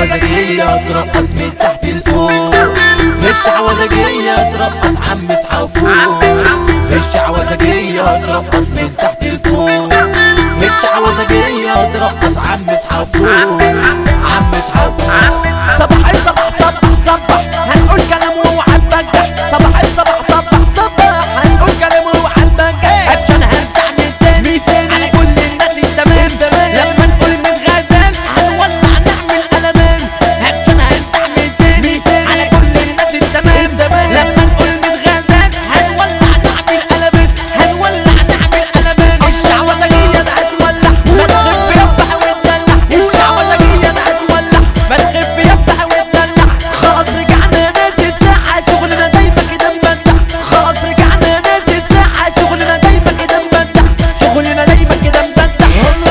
عوزجية ترقص من تحت لفوق مش عوزجية ترقص عم اصحى وفوق مش عوزجية ترقص من تحت لفوق مش عوزجية ترقص عم اصحى وفوق عم اصحى وفوق صباح صباح صباح صباح هنقول كلام ووعد بجح صباح صباح صباح صباح هنقول كلام ووعد بجح عشان هرجع من تاني على كل الناس التمام لما نقول من غزال هنولع نعمل قلمان عشان هرجع من تاني على كل الناس التمام لما نقول من غزال هنولع نعمل قلمان هنولع نعمل قلمان الشعوذجية ده هتولع ما تخف يبقى وتدلع الشعوذجية ده هتولع ما تخف يبقى وتدلع خلاص رجعنا ناس الساعة شغلنا دايما كده مبدع خلاص رجعنا ناس الساعة شغلنا دايما كده مبدع شغلنا دايما كده مبدع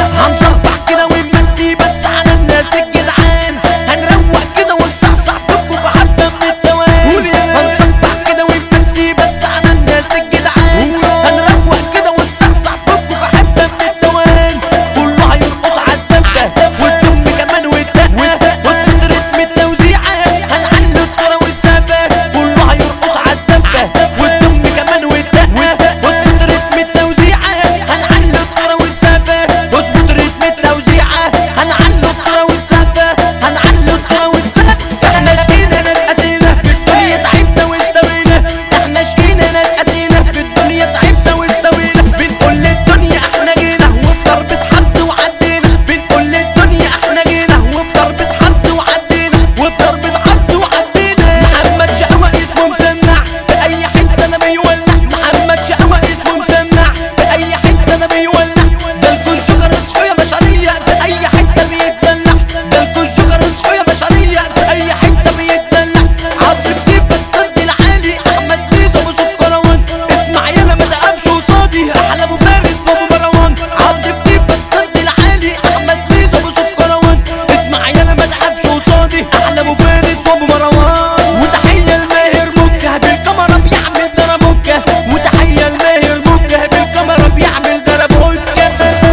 هنصبح كده ونمسي بس على الناس الجدعان هنروق كده ونصحصح فيكوا بحبة من التوان هنصبح كده ونمسي بس على الناس الجدعان هنروق كده ونصحصح فيكوا بحبة من التوان كله هيرقص على الدبكة والدم كمان والدقة وسط رتم التوزيعة هنعلي الطرا والسافة كله هيرقص على الدبكة والدم كمان والدقة وسط رتم التوزيعة هنعلي الطرا والسافة وسط رتم التوزيعة هنعلي الطرا والسافة هنعلي الطرا والسافة احنا شقينا ناس قاسينا في الدنيا تعبنا واستوينا احنا شقينا ناس قاسينا في الدنيا تعبنا واستوينا بنقول للدنيا احنا جينا وبضربة حظ وعدينا بنقول للدنيا احنا جينا وبضربة حظ وعدينا وبضربة حظ وعدينا محمد شقوة اسمه مسمع في اي حتة انا بيولع محمد شقوة اسمه مسمع في اي حتة انا بيولع ده الكل شجر اصحوا يا بشرية في اي حتة بيتدلع ده الكل شجر اصحوا يا بشرية في اي حتة بيتدلع عاطف كيف السد العالي احمد بيزو ابو سكروان اسمع يلا ما تقفش قصادي احلى ابو فارس وابو مروان عاطف كيف السد العالي احمد بيزو ابو سكروان اسمع يلا ما تقفش قصادي احلى ابو فارس وابو مروان وتحية الماهر مكة بالكاميرا بيعمل دربوكة وتحية الماهر مكة بالكاميرا بيعمل دربوكة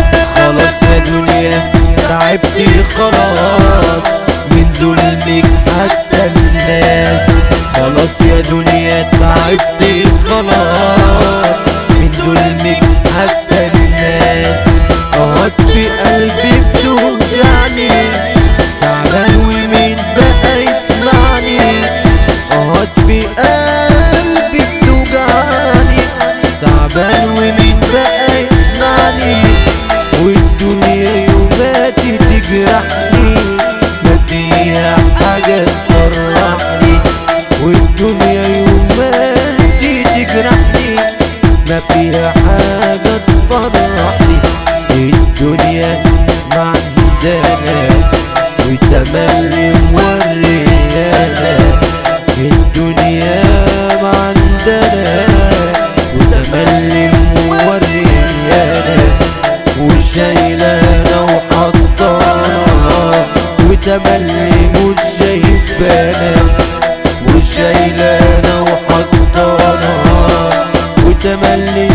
خلاص يا دنيا تعبتي خلاص من ظلمك حتى الناس خلاص يا دنيا تعبتي خلاص من ظلمك حتى الناس قعد في قلبي بتوجعني تعبان ومين بقى يسمعني قعد في قلبي بتوجعني تعبان ومين بقى يسمعني والدنيا يوماتي تجرحني ما فيها حاجة تفرحني والدنيا يوماتي تجرحني ما فيها حاجة تفرحني الدنيا معندنا وتملي موريانا الدنيا معندنا وتملي موريانا وشايلانا وحطانا وتملي مش شايفانا وشايلانا وحطانا وتملي